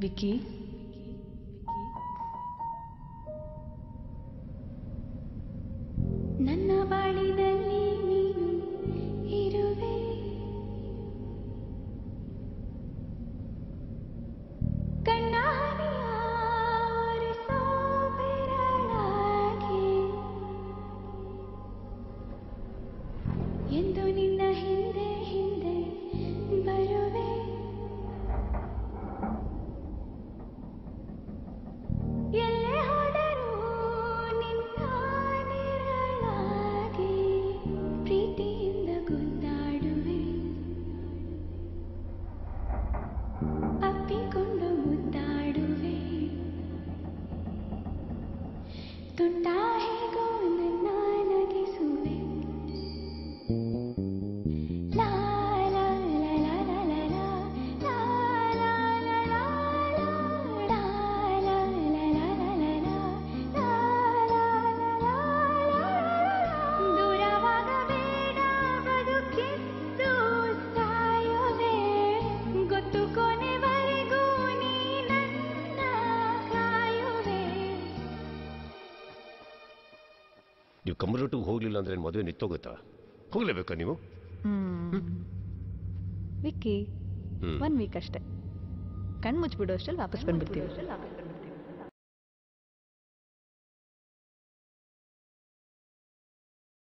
ವಿಕ್ಕಿ ನನ್ನ ಬಾಳಿನಲ್ಲಿ ನೀನು ಇರುವೆ ಕಣ್ಣಾರಿಯ ಒರೆಸೋ ಬೆರಳಾಗಿ ಎಂದು ನಿನ್ನ ಹಿಂದೆ ಹಿಂದೆ ಬರುವೆ ಎಲ್ಲೇ ಹೋದರೂ ನಿನ್ನ ನೆರಳಾಗಿ ಪ್ರೀತಿಯಿಂದ ಗುದ್ದಾಡುವೆ ಅಪ್ಪಿಕೊಂಡು ಮುದ್ದಾಡುವೆ ತುಂಟ ಹೇಗೋ ನನ್ನ ನಗಿಸುವೆ ಲಾ ಲಾ ಲಾ ಲಾ ಲಾ ಲಾ ಲಾ ಲಾ ಲಾ ಲಾ ಲಾ ಲಾ ಲಾ ಲಾ ಲಾ ಲಾ ಲಾ ಲಾ ಲಾ ದೂರವಾಗಬೇಡ ಬದುಕಿದ್ದು ಸಾಯುವೆ ಗೊತ್ತು ಕೊನೆವರೆಗೂ ನೀ ನನ್ನ ಕಾಯುವೆ ನೀವು ಕಮ್ಮರೊಟ್ಟಿಗೆ ಹೋಗ್ಲಿಲ್ಲ ಅಂದ್ರೆ ಮದುವೆ ನಿಂತೋಗುತ್ತಾ ಹೋಗ್ಲೇಬೇಕಾ ನೀವು ವಿಕ್ಕಿ ಹ್ಮ್. ಒನ್ ವೀಕ್ ಅಷ್ಟೇ ಕಣ್ಣು ಮುಚ್ಚಿಬಿಡೋ ಅಷ್ಟರಲ್ಲಿ ವಾಪಸ್ ಬಂದ್ಬಿಡ್ತೀವಿ